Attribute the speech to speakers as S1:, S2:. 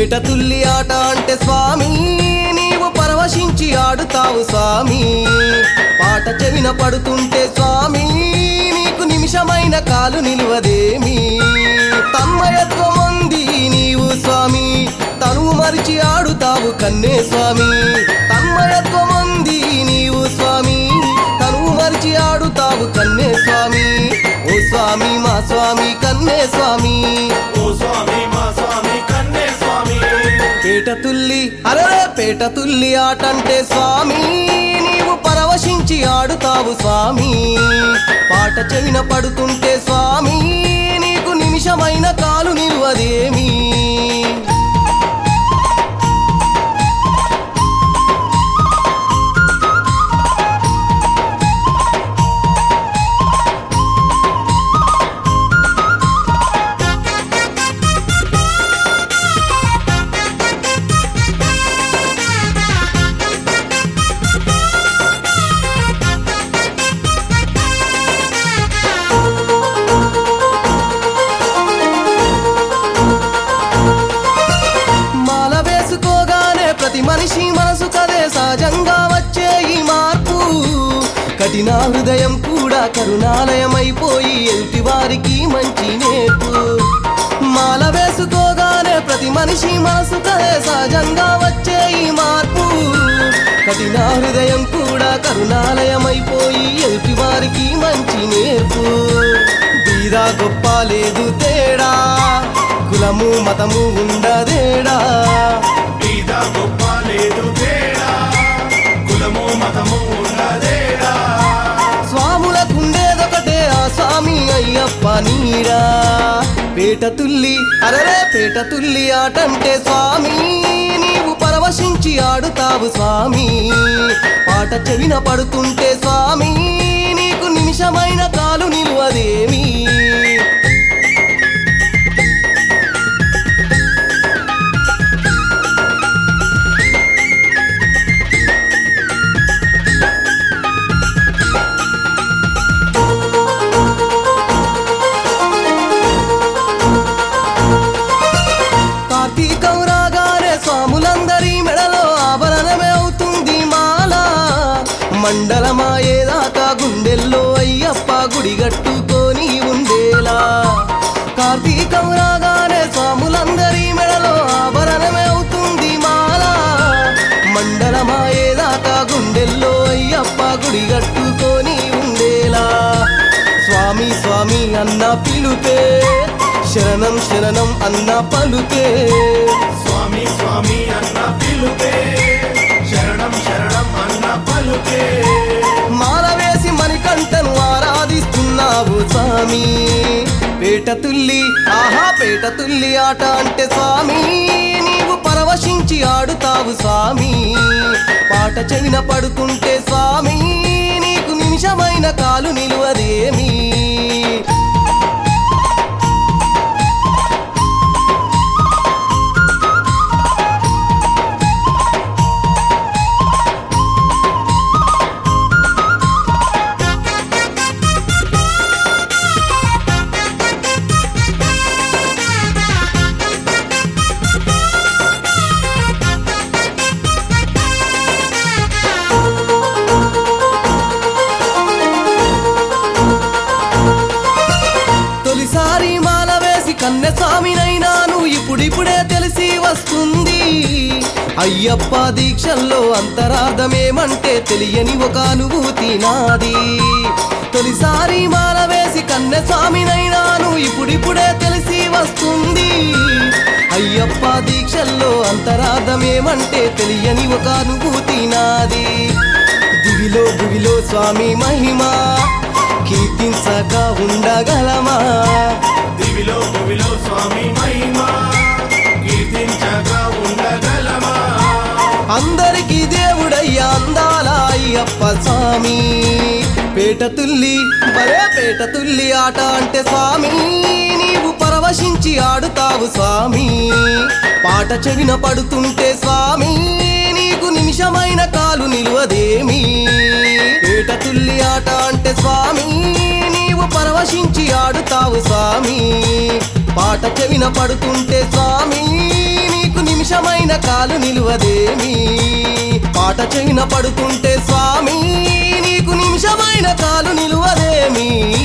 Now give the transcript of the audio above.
S1: పేట తుల్లి ఆట అంటే స్వామి నీవు పరవశించి ఆడుతావు స్వామి పాట చెవిన పడుతుంటే స్వామి నీకు నిమిషమైన కాలు నిలువదేమి తన్మయత్వం ఉంది నీవు స్వామి తనువు మరిచి ఆడుతావు కన్నే స్వామి తన్మయత్వం ఉంది నీవు స్వామి తనువు మరిచి ఆడుతావు కన్నే స్వామి ఓ స్వామి మా స్వామి కన్నే స్వామి
S2: ఓ స్వామి మా స్వామి కన్నే స్వామి
S1: పేట తుల్లి అరే పేట తుల్లి ఆటంటే స్వామి నీవు పరవశించి ఆడుతావు స్వామి పాట చెవిన పడుతుంటే స్వామి నీకు నిమిషమైన కాలు నిలువదేమి మాల వేసుకోగానే ప్రతి మనిషి మనసు కదే సహజంగా వచ్చే ఈ మార్పు కఠిన హృదయం కూడా కరుణాలయమైపోయి ఎదుటి వారికి మంచి నేర్పు మాల వేసుకోగానే ప్రతి మనిషి మనసు కదే సహజంగా వచ్చే ఈ మార్పు కఠిన హృదయం కూడా కరుణాలయమైపోయి ఎదుటి వారికి మంచి నేర్పు బీదా గొప్ప లేదు తేడా కులము మతము ఉండదేడా
S2: బీద గొప్ప లేదు తేడా కులము మతము ఉన్నదేడా
S1: స్వాములకుండేదొకటే ఆ స్వామి అయ్యప్ప నీడా పేట తుల్లి అరరే పేట తుల్లి ఆటంటే స్వామి నీవు పరవశించి ఆడుతావు స్వామి పాట చెవిన పడుతుంటే స్వామి నీకు నిమిషమైన కాలు నిలువదేమి కార్తీకం రాగానే స్వాములందరి మెడలో ఆభరణమే అవుతుంది మాల మండలమాయేదాకా గుండెల్లో అయ్యప్ప గుడి గట్టుకొని ఉండేలా కార్తీకం రాగానే స్వాములందరి మెడలో ఆభరణమే అవుతుంది మాల మండలమాయేదాకా గుండెల్లో అయ్యప్ప గుడి గట్టుకొని ఉండేలా స్వామి స్వామి అన్న పిలుపే శరణం శరణం అన్న పలుకే
S2: స్వామి స్వామి అన్న పిలుపే శరణం శరణం అన్న పలుకే
S1: మాలవేసి మణికంఠను ఆరాధిస్తున్నావు స్వామి పేట తుల్లి ఆహా పేట తుల్లి ఆట అంటే స్వామి నీవు పరవశించి ఆడుతావు స్వామి పాట చెవిన పడుతుంటే స్వామి నీకు నిమిషమైన కాలు నిలువదేమి తొలిసారి మాల వేసి కన్నె స్వామినైనాను ఇప్పుడిప్పుడే తెలిసి వస్తుంది అయ్యప్ప దీక్షల్లో అంతరార్థమేమంటే తెలియని ఒక అనుభూతి నాది తొలిసారి మాల వేసి కన్నె స్వామినైనాను ఇప్పుడిప్పుడే తెలిసి వస్తుంది అయ్యప్ప దీక్షల్లో అంతరార్థమేమంటే తెలియని ఒక అనుభూతి నాది దివిలో భువిలో స్వామి మహిమ కీర్తించక ఉండగలమా
S2: దివిలో భువిలో స్వామి మహిమ కీర్తించగా ఉండగలమా
S1: అందరికి దేవుడయ్యా అందాల అయ్యప్ప స్వామి పేట తుల్లి బరే పేట తుల్లి ఆట అంటే స్వామి నీవు పరవశించి ఆడుతావు స్వామి పాట చెవిన పడుతుంటే స్వామి నీకు నిమిషమైన కాలు నిలువదేమి పేట తుల్లి ఆట అంటే స్వామి నీవు పరవశించి ఆడుతావు స్వామి పాట చెవిన పడుతుంటే స్వామి నీకు నిమిష నిమిషమైన కాలు నిలువదేమి పాట చెవిన పడుతుంటే స్వామి నీకు నిమిషమైన కాలు నిలువదేమి